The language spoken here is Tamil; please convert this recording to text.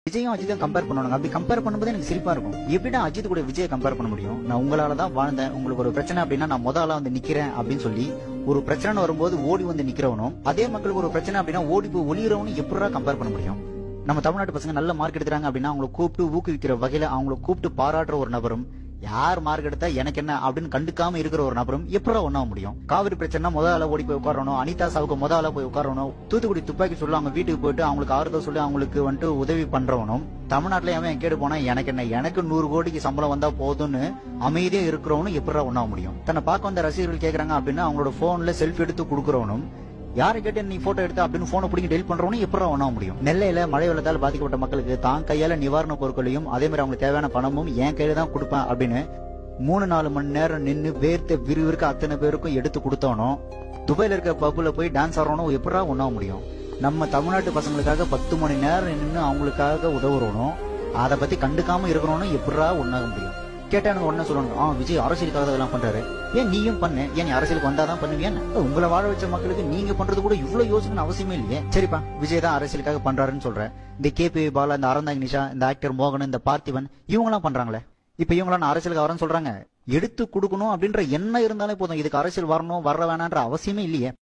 விஜயும் அஜித்தும் கம்பேர் பண்ணுவாங்க அப்படி கம்பேர் பண்ணும்போது எனக்கு சிரிப்பா இருக்கும் எப்படிடா அஜித் கூட விஜய் கம்பேர் பண்ண முடியும் நான் உங்களால தான் வாழ்ந்தேன் உங்களுக்கு ஒரு பிரச்சனை அப்படின்னா நான் முத ஆளா வந்து நிக்கிறேன் அப்படின்னு சொல்லி ஒரு பிரச்சனை வரும்போது ஓடி வந்து நிக்கிறவனும் அதே மக்களுக்கு ஒரு பிரச்சனை அப்படின்னா ஓடி போய் ஒளியறவனும் எப்படிடா கம்பேர் பண்ண முடியும் நம்ம தமிழ்நாட்டு பசங்க நல்ல மார்க் எடுக்கிறாங்க அப்படின்னா அவங்களை கூப்பிட்டு ஊக்குவிக்கிற வகையில அவங்கள கூப்பிட்டு பாராட்டுற ஒரு நபரும் யார் மார்க் எடுத்தா எனக்கு என்ன அப்படின்னு கண்டுக்காம இருக்கிற ஒரு நபரும் எப்படா ஒண்ணா முடியும் காவிரி பிரச்சனை முத ஆளா ஓடி போய் உட்காரணும் அனிதா சாவுக்கு முத ஆளா போய் உட்காரணும் தூத்துக்குடி துப்பாக்கி சொல்லி அவங்க வீட்டுக்கு போயிட்டு அவங்களுக்கு ஆறுதல் சொல்லி அவங்களுக்கு வந்துட்டு உதவி பண்றவனும் தமிழ்நாட்டுல அவன் கேடு போனா எனக்கு என்ன எனக்கு நூறு கோடிக்கு சம்பளம் வந்தா போதும்னு அமைதியா இருக்கிறவனும் எப்படா ஒண்ணா முடியும் தன்னை பார்க்க வந்த ரசிகர்கள் கேக்குறாங்க அப்படின்னா அவங்களோட போன்ல செல்ஃபி எடுத்து கொடுக்கறவனும் யாரை கேட்டு நீ போட்டோ எடுத்த அப்படின்னு போனை பிடிங்கி டெலிட் பண்றவனும் எப்படி ஒண்ணா முடியும் நெல்லையில மழை வெள்ளத்தால் பாதிக்கப்பட்ட மக்களுக்கு தான் கையால நிவாரண பொருட்களையும் அதே மாதிரி அவங்களுக்கு தேவையான பணமும் என் கையில தான் கொடுப்பேன் அப்படின்னு மூணு நாலு மணி நேரம் நின்னு வேர்த்த விறுவிறுக்க அத்தனை பேருக்கும் எடுத்து கொடுத்தவனும் துபாயில இருக்க பப்புல போய் டான்ஸ் ஆடுறவனும் எப்படா ஒண்ணா முடியும் நம்ம தமிழ்நாட்டு பசங்களுக்காக பத்து மணி நேரம் நின்று அவங்களுக்காக உதவுறவனும் அதை பத்தி கண்டுக்காம இருக்கிறவனும் எப்படா ஒண்ணாக முடியும் கேட்டா எனக்கு உடனே சொல்லணும் ஆ விஜய் அரசியலுக்காக தான் இதெல்லாம் பண்றாரு ஏன் நீயும் பண்ணு ஏன் நீ அரசியலுக்கு வந்தாதான் பண்ணுவியா உங்களை வாழ வச்ச மக்களுக்கு நீங்க பண்றது கூட இவ்வளவு யோசிக்கணும் அவசியமே இல்லையே சரிப்பா விஜய் தான் அரசியலுக்காக பண்றாருன்னு சொல்றேன் இந்த கேபி பாலா இந்த அறந்தாங்க நிஷா இந்த ஆக்டர் மோகன் இந்த பார்த்திபன் இவங்க எல்லாம் பண்றாங்களே இப்ப இவங்களாம் நான் அரசியலுக்கு வரேன்னு சொல்றாங்க எடுத்து கொடுக்கணும் அப்படின்ற எண்ணம் இருந்தாலே போதும் இதுக்கு அரசியல் வரணும் வர வேணான்ற அவசியமே இல்லையே